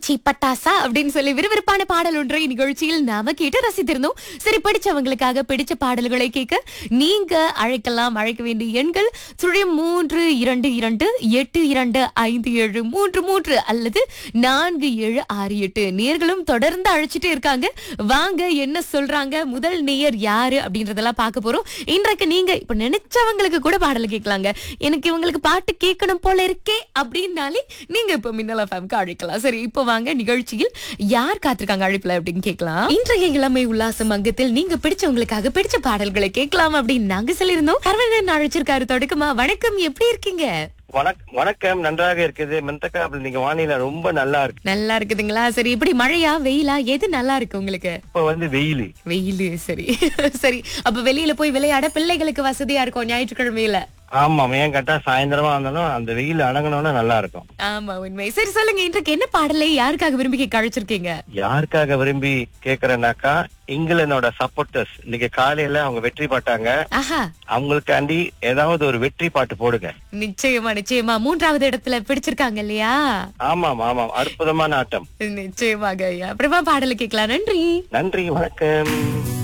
பட்டாச்சி பட்டாசா அப்படின்னு சொல்லி விறுவிறுப்பான பாடல் ஒன்றை நிகழ்ச்சியில் நாம கேட்டு ரசித்திருந்தோம் சரி பிடிச்சவங்களுக்காக பிடிச்ச பாடல்களை கேட்க நீங்க அழைக்கலாம் அழைக்க வேண்டிய எண்கள் சுழியம் மூன்று இரண்டு இரண்டு எட்டு இரண்டு ஐந்து ஏழு மூன்று மூன்று அல்லது நான்கு ஏழு ஆறு எட்டு நேர்களும் தொடர்ந்து அழைச்சிட்டே இருக்காங்க வாங்க என்ன சொல்றாங்க முதல் நேயர் யாரு அப்படின்றதெல்லாம் பார்க்க போறோம் இன்றைக்கு நீங்க இப்ப நினைச்சவங்களுக்கு கூட பாடல் கேட்கலாங்க எனக்கு இவங்களுக்கு பாட்டு கேட்கணும் போல இருக்கே அப்படின்னாலே நீங்க இப்ப மின்னல் எஃப்எம்க்கு அழைக்கலாம் சரி இப்போ வாங்க நிகழ்ச்சியில் யார் காத்திருக்காங்க அழைப்புல அப்படின்னு கேட்கலாம் இன்றைய இளமை உல்லாசம் அங்கத்தில் நீங்க பிடிச்சவங்களுக்காக பிடிச்ச பாடல்களை கேட்கலாம் அப்படின்னு நாங்க சொல்லியிருந்தோம் அரவிந்தன் அழைச்சிருக்காரு தொடக்கமா வணக்கம் எப்படி இருக்கீங்க வணக்- வணக்கம் நன்றாக இருக்குது மெந்தக்காபில் நீங்க வானிலை ரொம்ப நல்லா இருக்கு நல்லா இருக்குதுங்களா சரி இப்படி மழையா வெயிலா எது நல்லா இருக்கு உங்களுக்கு இப்ப வந்து வெயில் வெயிலு சரி சரி அப்ப வெளியில போய் விளையாட பிள்ளைகளுக்கு வசதியா இருக்கும் ஞாயிற்றுக்கிழமையில ஆமா ஏன் கேட்டா சாயந்தரமா இருந்தாலும் அந்த வெயில் அடங்கணும்னா நல்லா இருக்கும் ஆமா உண்மை சரி சொல்லுங்க இன்றைக்கு என்ன பாடலை யாருக்காக விரும்பி கேட்க அழைச்சிருக்கீங்க யாருக்காக விரும்பி கேக்குறேன்னாக்கா இங்கிலாந்தோட சப்போர்ட்டர்ஸ் இன்னைக்கு காலையில அவங்க வெற்றி பாட்டாங்க ஆஹா அவங்களுக்காண்டி ஏதாவது ஒரு வெற்றி பாட்டு போடுங்க நிச்சயமா நிச்சயமா மூன்றாவது இடத்துல பிடிச்சிருக்காங்க இல்லையா ஆமாம் ஆமாம் அற்புதமான ஆட்டம் நிச்சயமாக ஐயா அப்புறமா பாடலை கேட்கலாம் நன்றி நன்றி வணக்கம்